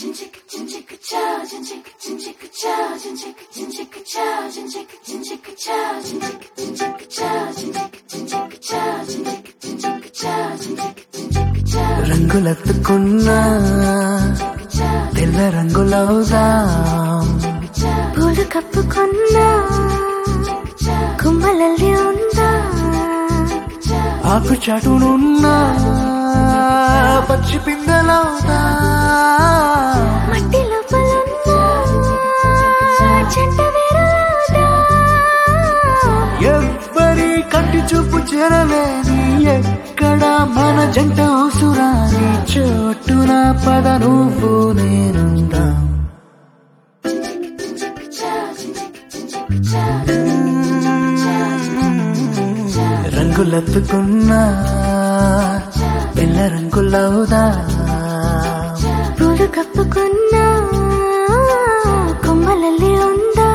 రంగులెత్తుకున్నా తెల్ల రంగులవుదాం పూలు కప్పుకున్నా కుమ్మలల్లి ఉందా ఆకు చాటునున్నా పచ్చి పిందెలవుదా మట్టి లోపలున్నా చెంట వేరుదా ఎవ్వరి కంటి చూపు చేరలేని ఎక్కడ మన జంట అవసరాని చోటున పద నువ్వు నేనుందాం రంగులెత్తుకున్నా పిల్ల రంగులవుదా పూలు కప్పుకున్నా కొమ్మలల్లి ఉందా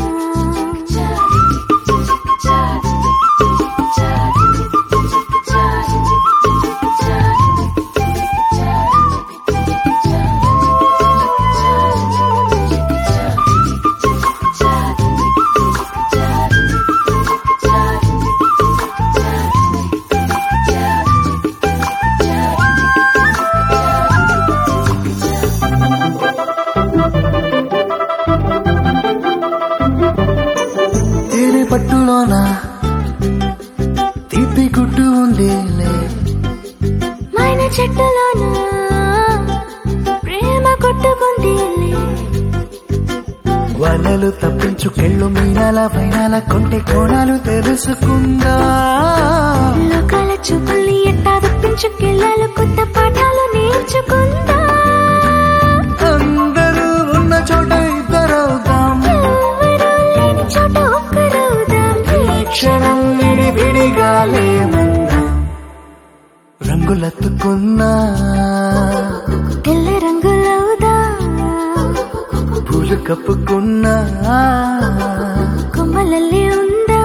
తేనె పట్టులోన తీపి గుడ్డు ఉందిలే మైన చెట్టులోన ప్రేమ కొట్టుకుంది వలలు తప్పించు కెళ్ళు మీనాల పైనాల కొంటె కోణాలు తెలుసుకుందా లోకాల చూపుల్ని ఎట్టా తప్పించుకెళ్ళాలి కొత్త పాఠాలు నేర్చుకుందా అందరూ ఉన్న చోట ఇద్దరవుదాం ఎవరూ లేని చోట ఒక్కరవుదాం ఈ క్షణం విడి విడిగా లేమందాం రంగులెత్తుకున్నా తెల్ల రంగులవుదా పూలు కప్పుకున్నా కొమ్మలల్లి ఉందా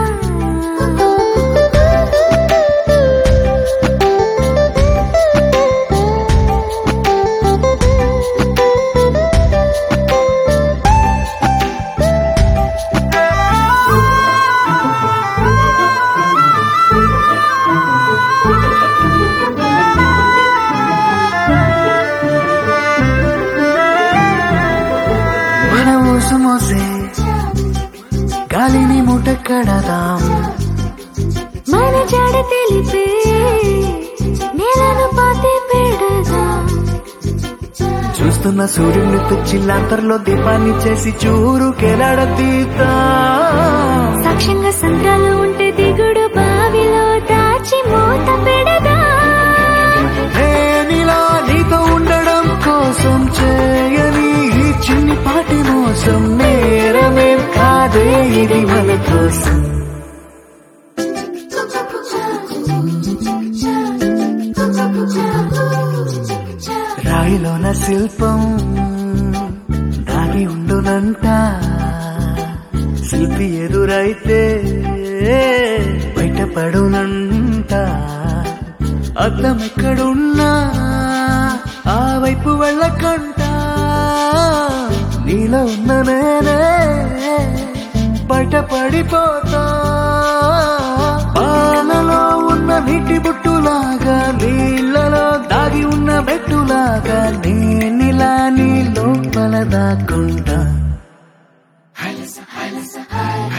మన ఊసు మోసే గాలిని మూట కడదాం మన జాడ తెలిపే నేలను పాతి పెడదాం చూస్తున్న సూర్యుని తెచ్చిల్లాంతర్లో దీపాన్ని చేసి చూరు కెలాడతీతా సాక్ష్యంగా సంద్రాలు ఉంటే దిగుడు బావిలో దాచి మూత పెడదా నేనిలా నీతో ఉండడం కోసం చేయని ఈ చిన్ని పాటి మోసం నేరమేం కాదే ఇది మన కోసం రాయిలోన శిల్పం దాగి ఉండునంట శిల్పి ఎదురైతే బయటపడునంట అద్దం ఎక్కడున్నా ఆ వైపు వెళ్ళకంట నీలో ఉన్న నేనే బయటపడిపోతా పాలలో ఉన్న నీటి బుట్టులాగా నీళ్ళలో దాగి ఉన్న బెట్టులాగా నేనిలా నీ లోపల దాక్కుంటా